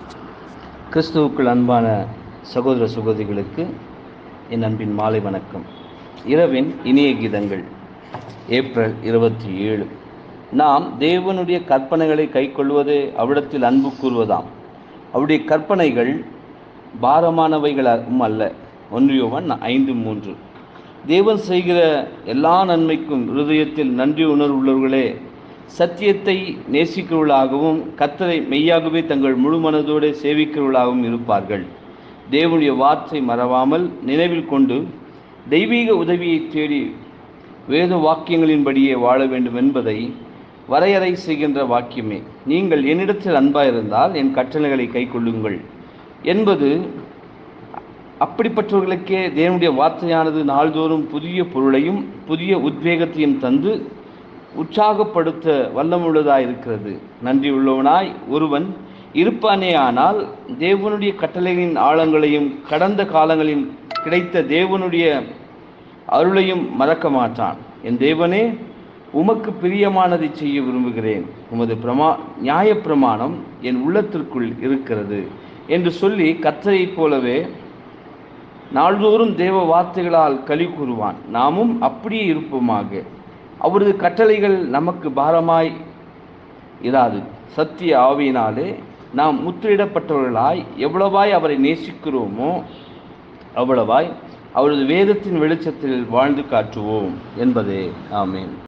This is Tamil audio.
கிறிஸ்துவுக்குள் அன்பான சகோதர சகோதரிகளுக்கு என் அன்பின் மாலை வணக்கம் இரவின் இனிய கீதங்கள் ஏப்ரல் இருபத்தி ஏழு நாம் தேவனுடைய கற்பனைகளை கைக்கொள்வதே அவ்விடத்தில் அன்பு கூறுவதாம் அவருடைய கற்பனைகள் பாரமானவைகளும் அல்ல ஒன்றியோவன் ஐந்து மூன்று தேவன் செய்கிற எல்லா நன்மைக்கும் இருதயத்தில் நன்றி உணர்வுள்ளவர்களே சத்தியத்தை நேசிக்கிறவர்களாகவும் கத்தரை மெய்யாகவே தங்கள் முழு மனதோடு சேவிக்கிறவர்களாகவும் இருப்பார்கள் தேவனுடைய வார்த்தை மறவாமல் நினைவில் கொண்டு தெய்வீக உதவியை தேடி வேத வாக்கியங்களின்படியே வாழ வேண்டும் என்பதை வரையறை செய்கின்ற வாக்கியமே நீங்கள் என்னிடத்தில் அன்பாயிருந்தால் என் கட்டளைகளை கைக்கொள்ளுங்கள் என்பது அப்படிப்பட்டவர்களுக்கே தேவனுடைய வார்த்தையானது நாள்தோறும் புதிய பொருளையும் புதிய உத்வேகத்தையும் தந்து உற்சாகப்படுத்த வல்லமுள்ளதாய் இருக்கிறது நன்றி உள்ளவனாய் ஒருவன் இருப்பானே ஆனால் தேவனுடைய கட்டளைகளின் ஆழங்களையும் கடந்த காலங்களில் கிடைத்த தேவனுடைய அருளையும் மறக்க மாட்டான் என் தேவனே உமக்கு பிரியமானதை செய்ய விரும்புகிறேன் உமது பிரமா நியாயப்பிரமாணம் என் உள்ளத்திற்குள் இருக்கிறது என்று சொல்லி கத்தரைப் போலவே நாள்தோறும் தேவ வார்த்தைகளால் களி கூறுவான் நாமும் அப்படியே இருப்போமாக அவரது கட்டளைகள் நமக்கு பாரமாய் இராது சத்திய ஆவியினாலே நாம் முத்திரிடப்பட்டவர்களாய் எவ்வளவாய் அவரை நேசிக்கிறோமோ அவ்வளவாய் அவரது வேதத்தின் வெளிச்சத்தில் வாழ்ந்து காட்டுவோம் என்பதே ஆமேன்